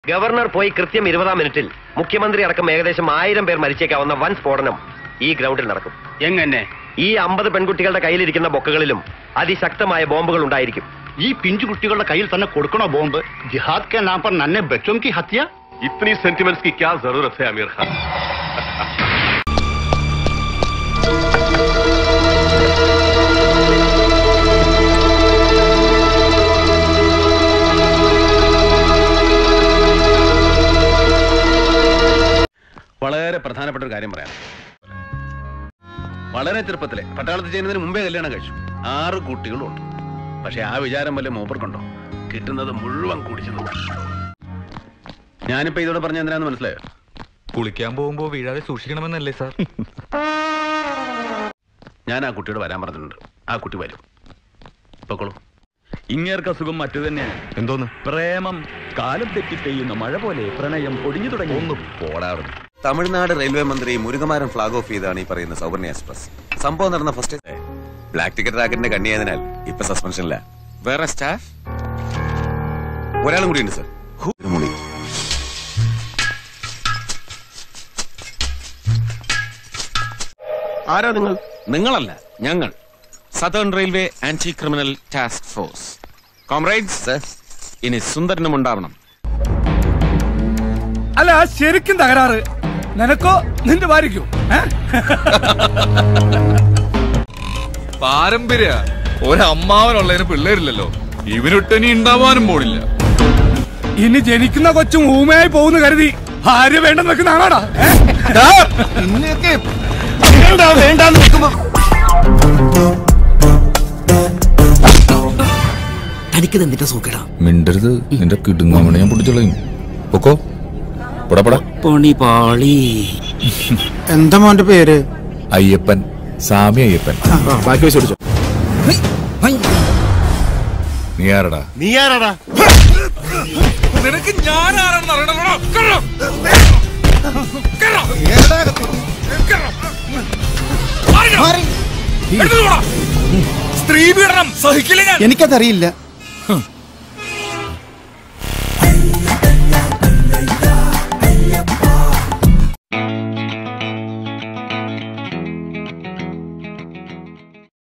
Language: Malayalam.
ഗവർണർ പോയി കൃത്യം ഇരുപതാം മിനിറ്റിൽ മുഖ്യമന്ത്രി അടക്കം ഏകദേശം ആയിരം പേർ മരിച്ചേക്കാവുന്ന വൻ സ്ഫോടനം ഈ ഗ്രൗണ്ടിൽ നടക്കും എങ്ങനെ ഈ അമ്പത് പെൺകുട്ടികളുടെ കയ്യിലിരിക്കുന്ന ബൊക്കകളിലും അതിശക്തമായ ബോംബുകൾ ഉണ്ടായിരിക്കും ഈ പിഞ്ചു കുട്ടികളുടെ കയ്യിൽ തന്നെ കൊടുക്കണോ ബോംബ് ജിഹാദ് കെ നാം पर നന്നെ ബच्चों की हत्या इतनी सेंटिमेंट्स की क्या जरूरत है आमिर खान വളരെ പ്രധാനപ്പെട്ട ഒരു കാര്യം പറയാം വളരെ ചെറുപ്പത്തിലെ പട്ടാളത്തിൽ ചെയ്യുന്നതിന് മുമ്പേ കല്യാണം കഴിച്ചു ആറ് കുട്ടികളും ഉണ്ട് പക്ഷെ ആ വിചാരം വല്ല മൂപ്പർക്കുണ്ടോ കിട്ടുന്നത് മുഴുവൻ കുടിച്ചു നോക്കും ഞാനിപ്പോ ഇതോടെ പറഞ്ഞ എന്തിനാന്ന് മനസ്സിലായോ കുളിക്കാൻ പോകുമ്പോ വീഴാതെ സൂക്ഷിക്കണമെന്നല്ലേ സാർ ഞാൻ ആ കുട്ടിയോട് വരാൻ പറഞ്ഞിട്ടുണ്ട് ആ കുട്ടി വരും പൊക്കോളൂ ഇങ്ങേർക്ക് അസുഖം മറ്റു തന്നെയാണ് എന്തോന്ന് പ്രേമം കാലം തെറ്റി പെയ്യുന്ന മഴ പോലെ പ്രണയം പൊടിഞ്ഞു തുടങ്ങി ഒന്ന് പോടാറുണ്ട് തമിഴ്നാട് റെയിൽവേ മന്ത്രി മുരുകമാരൻ ഫ്ളാഗ് ഓഫ് ചെയ്താണ് ഈ പറയുന്ന സൗവർണ എക്സ്പ്രസ് സംഭവം നടന്ന ഫസ്റ്റ് ബ്ലാക്ക് ടിക്കറ്റ് റാക്കറ്റിന്റെ കണ്ണിയായതിനാൽ ഇപ്പൊ സസ്പെൻഷനില്ല വേറെ സ്റ്റാഫ് ഒരാളും കൂടി ഉണ്ട് സർ മുടി ആരാ നിങ്ങൾ നിങ്ങളല്ല ഞങ്ങൾ southern railway anti criminal task force comrades ഇനി സുന്ദരനും ഉണ്ടാവണം അല്ല ശരിക്കും തകരാറ് നിനക്കോ നിന്റെ ഭാര്യയ്ക്കോ പാരമ്പര്യ ഒരമ്മാവനുള്ളതിന് പിള്ളേരില്ലല്ലോ ഇവനൊട്ടനി ഉണ്ടാവാനും പോണില്ല ഇനി ജനിക്കുന്ന കൊച്ചും ഊമയായി പോകുന്നു കരുതി ഭാര്യ വേണ്ടെന്ന് വെക്കുന്ന ആണാടാ തനിക്കിത് എന്തിന്റെ സൂക്കടാ മിണ്ടരുത് നിന്റെ കിടുങ്ങാമണി ഞാൻ പൊട്ടിച്ചളയും പൊക്കോ പടപട പണി പാളി എന്താ മോന്റെ പേര് അയ്യപ്പൻ സാമി അയ്യപ്പൻ ബാക്കി വെച്ച് പിടിച്ചോ നീ ആരടാ നിനക്ക് ഞാൻ സ്ത്രീ പീഡനം സഹിക്കില്ല ഞാൻ എനിക്കതറിയില്ല